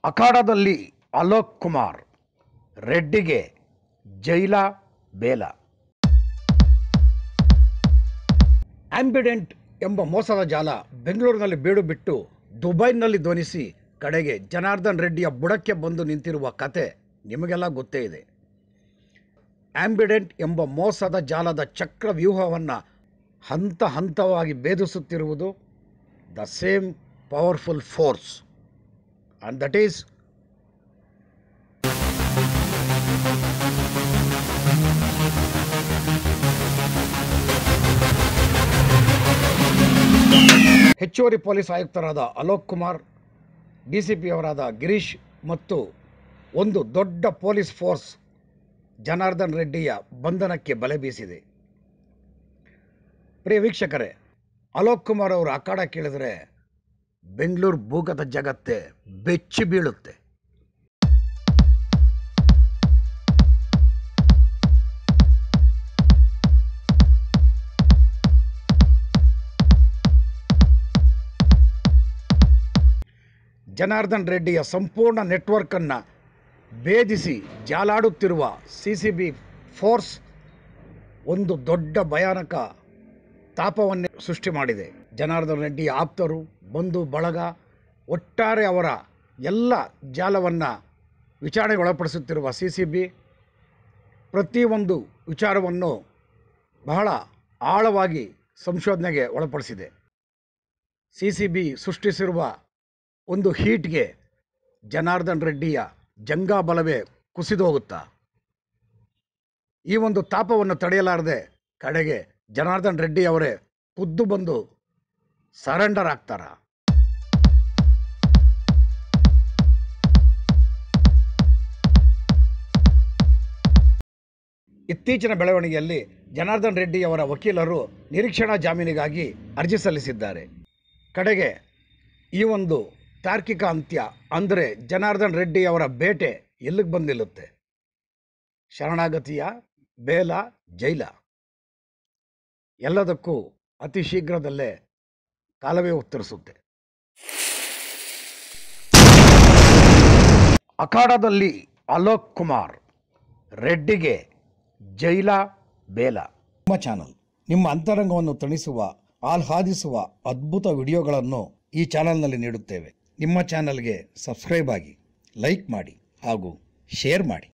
ಅಖಾಡದಲ್ಲಿ ಅಲೋಕ್ ಕುಮಾರ್ ರೆಡ್ಡಿಗೆ ಜೈಲ ಬೇಲ ಆಂಬಿಡೆಂಟ್ ಎಂಬ ಮೋಸದ ಜಾಲ ಬೆಂಗಳೂರಿನಲ್ಲಿ ಬೀಡು ಬಿಟ್ಟು ದುಬೈನಲ್ಲಿ ಧ್ವನಿಸಿ ಕಡೆಗೆ ಜನಾರ್ದನ್ ರೆಡ್ಡಿಯ ಬುಡಕ್ಕೆ ಬಂದು ನಿಂತಿರುವ ಕತೆ ನಿಮಗೆಲ್ಲ ಗೊತ್ತೇ ಇದೆ ಆಂಬಿಡೆಂಟ್ ಎಂಬ ಮೋಸದ ಜಾಲದ ಚಕ್ರವ್ಯೂಹವನ್ನು ಹಂತ ಹಂತವಾಗಿ ಭೇದಿಸುತ್ತಿರುವುದು the same powerful force and that is ಹೆಚ್ಚುವರಿ ಪೊಲೀಸ್ ಆಯುಕ್ತರಾದ Alok Kumar D C P ಅವರಾದ ಗಿರೀಶ್ ಮತ್ತು ಒಂದು ದೊಡ್ಡ ಪೊಲೀಸ್ ಫೋರ್ಸ್ ಜನಾರ್ದನ್ ರೆಡ್ಡಿಯ ಬಂಧನಕ್ಕೆ ಬಲೆ ಬೀಸಿದೆ ಪ್ರಿಯ ವೀಕ್ಷಕರೇ ಅಲೋಕ್ ಕುಮಾರ್ ಅವರು ಅಖಾಡ ಕೇಳಿದರೆ ಬೆಂಗಳೂರು ಭೂಗತ ಜಗತ್ತೇ ಬೆಚ್ಚಿ ಬೀಳುತ್ತೆ ಜನಾರ್ದನ್ ರೆಡ್ಡಿಯ ಸಂಪೂರ್ಣ ನೆಟ್ವರ್ಕನ್ನು ಭೇದಿಸಿ ಜಾಲಾಡುತ್ತಿರುವ ಸಿ ಸಿ ಬಿ ಫೋರ್ಸ್ ಒಂದು ದೊಡ್ಡ ಭಯಾನಕ ತಾಪವನ್ನೇ ಸೃಷ್ಟಿ ಮಾಡಿದೆ ಜನಾರ್ದನ್ ರೆಡ್ಡಿ ಆಪ್ತರು ಬಂಧು ಬಳಗ ಒಟ್ಟಾರೆ ಅವರ ಎಲ್ಲ ಜಾಲವನ್ನು ವಿಚಾರಣೆಗೆ ಒಳಪಡಿಸುತ್ತಿರುವ ಸಿ ಸಿ ಬಿ ಪ್ರತಿಯೊಂದು ವಿಚಾರವನ್ನು ಬಹಳ ಆಳವಾಗಿ ಸಂಶೋಧನೆಗೆ ಒಳಪಡಿಸಿದೆ ಸಿ ಸಿ ಬಿ ಸೃಷ್ಟಿಸಿರುವ ಒಂದು ಹೀಟ್ಗೆ ಜನಾರ್ದನ್ ರೆಡ್ಡಿಯ ಜಂಗಾಬಲವೇ ಕುಸಿದು ಹೋಗುತ್ತಾ ಈ ಒಂದು ತಾಪವನ್ನು ತಡೆಯಲಾರದೆ ಕಡೆಗೆ ಜನಾರ್ದನ್ ರೆಡ್ಡಿ ಅವರೇ ಖುದ್ದು ಬಂದು ಸರೆಂಡರ್ ಆಗ್ತಾರ ಇತ್ತೀಚಿನ ಬೆಳವಣಿಗೆಯಲ್ಲಿ ಜನಾರ್ದನ್ ರೆಡ್ಡಿ ಅವರ ವಕೀಲರು ನಿರೀಕ್ಷಣಾ ಜಾಮೀನಿಗಾಗಿ ಅರ್ಜಿ ಸಲ್ಲಿಸಿದ್ದಾರೆ ಕಡೆಗೆ ಈ ಒಂದು ತಾರ್ಕಿಕ ಅಂತ್ಯ ಅಂದರೆ ಜನಾರ್ದನ್ ರೆಡ್ಡಿ ಅವರ ಬೇಟೆ ಎಲ್ಲಿಗೆ ಬಂದು ನಿಲ್ಲುತ್ತೆ ಶರಣಾಗತಿಯ ಬೇಲ ಜೈಲ ಎಲ್ಲದಕ್ಕೂ ಅತಿ ಶೀಘ್ರದಲ್ಲೇ ಕಾಲವೇ ಉತ್ತರಿಸುತ್ತೆ ಅಖಾಡದಲ್ಲಿ ಅಲೋಕ್ ಕುಮಾರ್ ರೆಡ್ಡಿಗೆ ಜೈಲ ಬೇಲ ನಿಮ್ಮ ಚಾನಲ್ ನಿಮ್ಮ ಅಂತರಂಗವನ್ನು ತಣಿಸುವ ಆಹ್ಲಾದಿಸುವ ಅದ್ಭುತ ವಿಡಿಯೋಗಳನ್ನು ಈ ಚಾನಲ್ನಲ್ಲಿ ನೀಡುತ್ತೇವೆ ನಿಮ್ಮ ಚಾನಲ್ಗೆ ಸಬ್ಸ್ಕ್ರೈಬ್ ಆಗಿ ಲೈಕ್ ಮಾಡಿ ಹಾಗೂ ಶೇರ್ ಮಾಡಿ